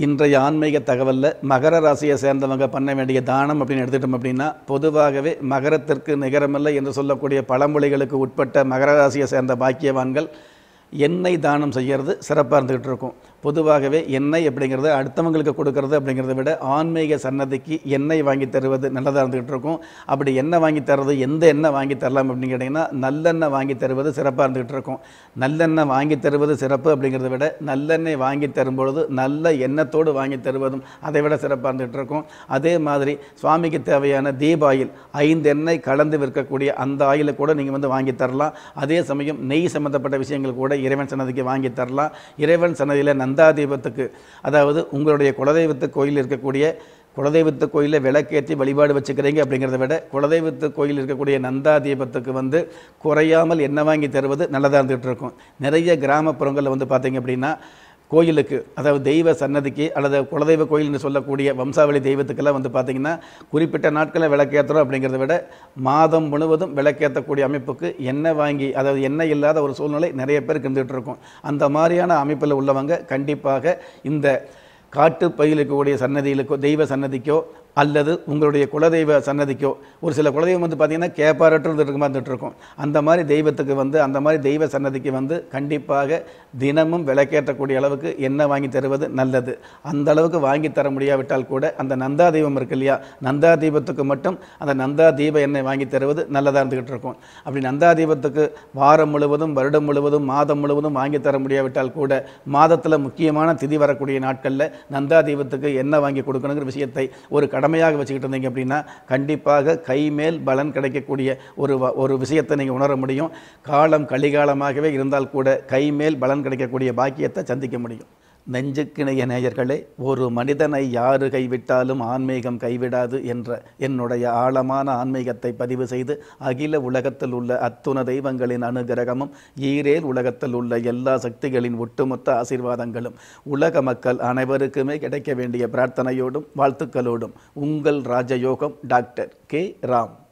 இன்றைய ஆன்மீக தகவலில் மகர ராசியை சேர்ந்தவங்க பண்ண வேண்டிய தானம் அப்படின்னு எடுத்துட்டோம் அப்படின்னா பொதுவாகவே மகரத்திற்கு நிகரமில்லை என்று சொல்லக்கூடிய பழமொழிகளுக்கு உட்பட்ட மகர ராசியை சேர்ந்த பாக்கியவான்கள் எண்ணெய் தானம் செய்கிறது சிறப்பாக இருந்துகிட்டு இருக்கும் பொதுவாகவே எண்ணெய் அப்படிங்கிறது அடுத்தவங்களுக்கு கொடுக்கறது அப்படிங்கிறத விட ஆன்மீக சன்னதிக்கு எண்ணெய் வாங்கி தருவது நல்லதாக இருந்துகிட்டு இருக்கும் அப்படி எண்ணெய் வாங்கி தர்றது எந்த எண்ணெய் வாங்கி தரலாம் அப்படின்னு கேட்டிங்கன்னா நல்லெண்ணெய் வாங்கி தருவது சிறப்பாக இருந்துகிட்டு இருக்கும் நல்லெண்ணெய் வாங்கி தருவது சிறப்பு அப்படிங்கிறத விட நல்லெண்ணெய் வாங்கி தரும்பொழுது நல்ல எண்ணத்தோடு வாங்கி தருவதும் அதை விட சிறப்பாக இருந்துகிட்டு இருக்கும் அதே மாதிரி சுவாமிக்கு தேவையான தீப ஆயில் ஐந்து எண்ணெய் கலந்து விற்கக்கூடிய அந்த ஆயிலை கூட நீங்கள் வந்து வாங்கி தரலாம் அதே சமயம் நெய் சம்மந்தப்பட்ட விஷயங்கள் கூட இறைவன் சன்னதிக்கு வாங்கி தரலாம் இறைவன் சன்னதியில் நந்தாதீபத்துக்கு அதாவது உங்களுடைய குலதெய்வத்து கோயில் இருக்கக்கூடிய குலதெய்வத்து கோயிலில் விளக்கேற்றி வழிபாடு வச்சுக்கிறீங்க அப்படிங்கிறத விட குலதெய்வத்து கோயில் இருக்கக்கூடிய நந்தா தீபத்துக்கு வந்து குறையாமல் எண்ணெய் வாங்கி தருவது நல்லதாக இருந்துகிட்டு இருக்கும் நிறைய கிராமப்புறங்களில் வந்து பார்த்தீங்க அப்படின்னா கோயிலுக்கு அதாவது தெய்வ சன்னதிக்கு அல்லது குலதெய்வ கோயில்னு சொல்லக்கூடிய வம்சாவளி தெய்வத்துக்கெல்லாம் வந்து பார்த்திங்கன்னா குறிப்பிட்ட நாட்களில் விளக்கேற்றுறோம் அப்படிங்கிறத விட மாதம் முழுவதும் விளக்கேற்றக்கூடிய அமைப்புக்கு எண்ணெய் வாங்கி அதாவது எண்ணெய் இல்லாத ஒரு சூழ்நிலை நிறைய பேருக்கு இருந்துகிட்டு இருக்கும் அந்த மாதிரியான அமைப்பில் உள்ளவங்க கண்டிப்பாக இந்த காட்டு பகுதியில் இருக்கக்கூடிய சன்னதிகளுக்கோ தெய்வ சன்னதிக்கோ அல்லது உங்களுடைய குலதெய்வ சன்னதிக்கோ ஒரு சில குலதெய்வம் வந்து பார்த்திங்கன்னா கேப்பாரற்று இருக்க மாதிரி இருக்கும் அந்த மாதிரி தெய்வத்துக்கு வந்து அந்த மாதிரி தெய்வ சன்னதிக்கு வந்து கண்டிப்பாக தினமும் விளக்கேற்றக்கூடிய அளவுக்கு எண்ணெய் வாங்கி தருவது நல்லது அந்த அளவுக்கு வாங்கி தர முடியாவிட்டால் கூட அந்த நந்தா தெய்வம் இருக்கு இல்லையா நந்தா தீபத்துக்கு மட்டும் அந்த நந்தா தீப எண்ணெய் வாங்கி தருவது நல்லதாக இருந்துகிட்டு இருக்கும் அப்படி நந்தா தீபத்துக்கு வாரம் முழுவதும் வருடம் முழுவதும் மாதம் முழுவதும் வாங்கி தர முடியாவிட்டால் கூட மாதத்தில் முக்கியமான திதி வரக்கூடிய நாட்களில் நந்தா தீபத்துக்கு எண்ணெய் வாங்கி கொடுக்கணுங்கிற விஷயத்தை ஒரு கடமையாக வச்சுக்கிட்டு இருந்தீங்க அப்படின்னா கண்டிப்பாக கைமேல் பலன் கிடைக்கக்கூடிய ஒரு வ- ஒரு விஷயத்தை நீங்கள் உணர முடியும் காலம் கலிகாலமாகவே இருந்தால் கூட கைமேல் பலன் கிடைக்கக்கூடிய பாக்கியத்தை சந்திக்க முடியும் நெஞ்சுக்கிணைய நேயர்களே ஒரு மனிதனை யாரு கைவிட்டாலும் ஆன்மீகம் கைவிடாது என்ற என்னுடைய ஆழமான ஆன்மீகத்தை பதிவு செய்து அகில உலகத்தில் உள்ள அத்துண தெய்வங்களின் அனுகிரகமும் ஈரேல் உலகத்தில் உள்ள எல்லா சக்திகளின் ஒட்டுமொத்த ஆசீர்வாதங்களும் உலக மக்கள் அனைவருக்குமே கிடைக்க வேண்டிய பிரார்த்தனையோடும் வாழ்த்துக்களோடும் உங்கள் ராஜயோகம் டாக்டர் கே ராம்